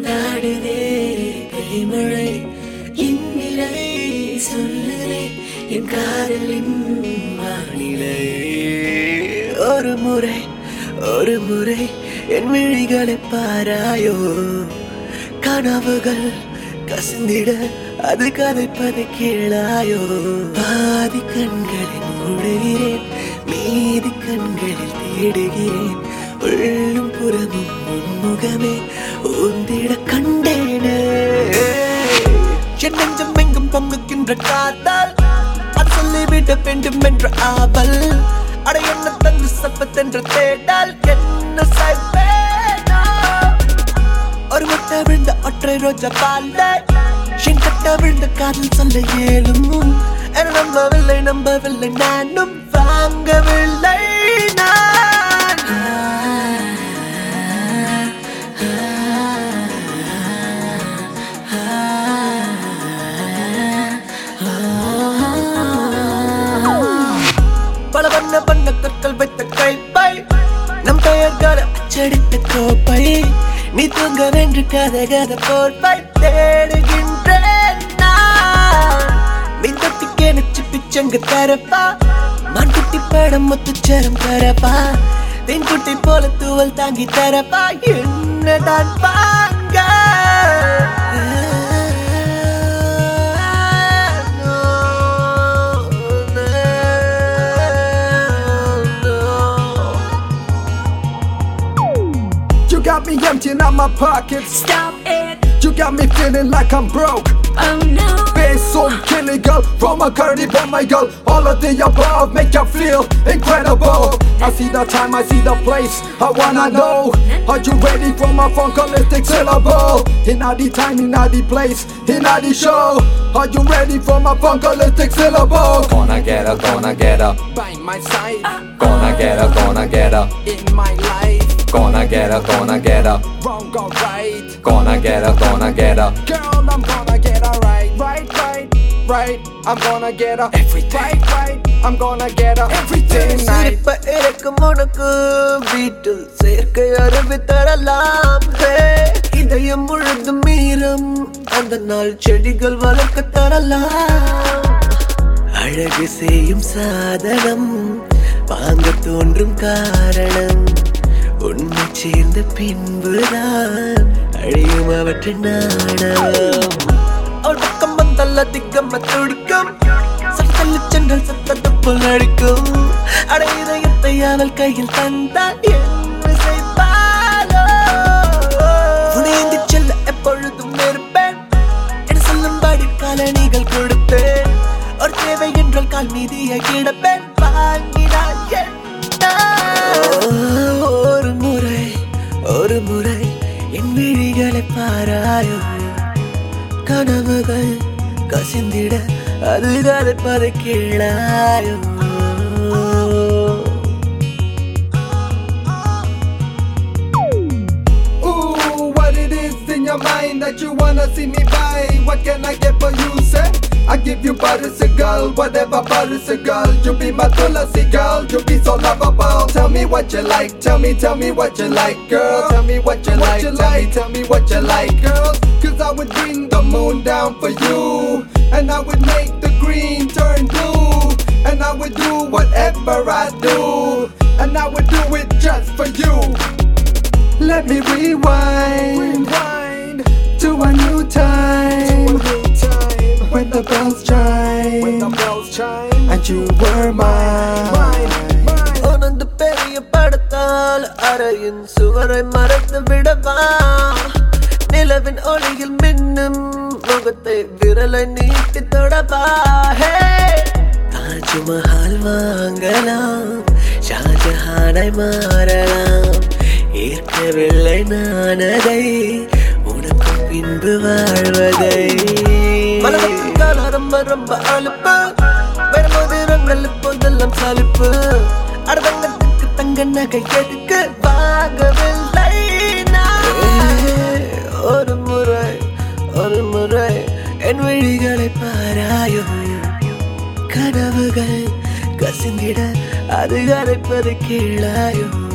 கொண்டாடுதே கைமழை இந்நிலை சொல்லுதே என் காதலின் வானிலை ஒரு முறை ஒரு முறை என் விழிகளை பாராயோ கனவுகள் கசிந்திட அது கதைப்பதை கேளாயோ பாதி கண்களில் மூடுகிறேன் மீதி கண்களில் தேடுகிறேன் உள்ளும் புறமும் உன்முகமே ஊந்திட கண்டேனே என் நெஞ்சம் எங்கும் பொங்குகின்ற காத்தால் அது சொல்லிவிட வேண்டும் என்ற ஆவல் அட என்ன தந்து சப்பத்தென்ற தேடால் என்ன செய்வேனோ ஒரு முட்டை விழுந்த ஒற்றை ரோஜா பால்ல என் கட்ட விழுந்த காதல் சொல்ல இயலும் என நம்பவில்லை நம்பவில்லை நானும் வாங்கவில்லை நான் பல வண்ண வண்ண கற்கள் வைத்த கைப்பை நம் பெயர்களை அச்சடித்த கோப்பை நீ தூங்க வென்று கதை கதை போர்ப்பை தேடுகின்றேன் நான் மீன் தொட்டிக்கே நச்சு பிச்சங்கு தரப்பா மான் குட்டி படம் முத்துச்சரம் தரப்பா தென் குட்டி போல தூவல் தாங்கி தரப்பா என்னதான் வாங்க You got me emptying out my pockets. Stop it. You got me feeling like I'm broke. Oh no. Based on killing girl from a curly but my girl. All of the above make you feel incredible. I see the time, I see the place. I wanna know. Are you ready for my funkalistic syllable? In the time, in the place, in the show. Are you ready for my funkalistic syllable? Gonna get her, gonna get her, By my side, gonna get her, gonna get her, in my life. gonna get her, gonna get her, Wrong or right. gonna get her, gonna get her. Girl, I'm gonna get her right, right, right, right. I'm gonna get her everything, right, right. I'm gonna get her everything night. சிரிப்ப இருக்கும் உனக்கு வீட்டில் சேர்க்கை அறிவி தரலாம் ஹே. இதயம் முழுதும் மீறும் அந்த நாள் செடிகள் வளர்க்க தரலாம் அழகு செய்யும் சாதனம் வாங்க தோன்றும் காரணம் உன்னை சேர்ந்த பின்புதான் அழியும் அவற்றின் நாணம் அவள் பக்கம் வந்தால் அதிகம் துடிக்கும் சத்தல்லு சென்றால் சத்தத்தை போல் அடிக்கும் அட இதயத்தை அவள் கையில் தந்தால் என்ன செய்வாளோ புனிந்து செல்ல எப்பொழுதும் இருப்பேன் என சொல்லும்படி காலணிகள் கொடுப்பேன் ஒரு தேவை என்றால் கால் மீதியை கிடப்பேன் வாங்கினால் என்ன ஒரு முறை ஒரு முறை என் விழிகளை பாராயோ கனவுகள் கசிந்திட அது கதைப்பதை கீழாயோ Ooh, what it is in your mind that you wanna see me buy? What can I get for you, say? I give you butters a girl, whatever butters a girl. You be my tulasi girl, you be so lovable. Tell me what you like, tell me, tell me what you like, girl. Tell me what you like, tell me, tell me what you like, girl. Cause I would bring the moon down for you, and I would make the green turn blue, and I would do whatever I do, and I would do it just for you. Let me rewind, to a new time, when the bells chime, and you were mine. உனது பெரிய படத்தால் அறையின் சுவரை மறைத்து விடவா நிலவின் ஒளியில் மின்னும் முகத்தை விரலை நீட்டி தொடவா ஹே! தாஜ்மஹால் வாங்கலாம் ஷாஜஹானை மாறலாம் ஏற்கவில்லை நான் அதை உனக்கு பின்பு வாழ்வதை மலருக்கு ரொம்ப ரொம்ப அலுப்பு வரும்போது இப்போதெல்லாம் சலிப்பு அடதங்கத்துக்கு தங்க நகை எதுக்கு வாங்கவில்லை நான். ஒரு முறை ஒரு முறை என் விழிகளை பாராயோ கனவுகள் கசிந்திட அது கரைப்பது கீழாயோ